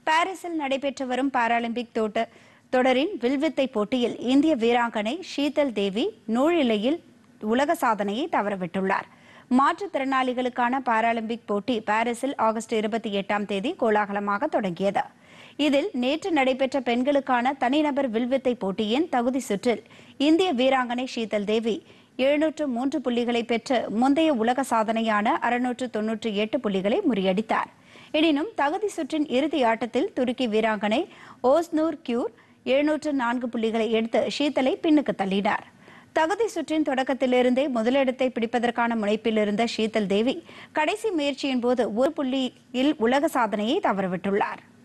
பாரிஸில் நடைபெற்று வரும் பாராலிம்பிக் தோட்ட தொடரின் வில்வித்தை போட்டியில் இந்திய வீராங்கனை ஷீதல் தேவி நூழிலையில் உலக சாதனையை தவறவிட்டுள்ளார் மாற்றுத்திறனாளிகளுக்கான பாராலிம்பிக் போட்டி பாரிஸில் ஆகஸ்ட் இருபத்தி எட்டாம் தேதி கோலாகலமாக தொடங்கியது இதில் நேற்று நடைபெற்ற பெண்களுக்கான தனிநபர் வில்வித்தை போட்டியின் தகுதி சுற்றில் இந்திய வீராங்கனை ஷீதல் தேவி எழுநூற்று மூன்று புள்ளிகளை பெற்று முந்தைய உலக சாதனையான அறுநூற்று தொன்னூற்றி எட்டு புள்ளிகளை முறியடித்தார் எனினும் தகுதி சுற்றின் இறுதி ஆட்டத்தில் துருக்கி வீராங்கனை ஓஸ்னூர் கியூர் எழுநூற்று நான்கு புள்ளிகளை எடுத்து ஷீதலை பின்னுக்கு தள்ளினார் தகுதி சுற்றின் தொடக்கத்திலிருந்தே முதலிடத்தை பிடிப்பதற்கான முனைப்பில் இருந்த ஷீதல் தேவி கடைசி முயற்சியின் போது ஒரு புள்ளியில் உலக சாதனையை தவறவிட்டுள்ளார்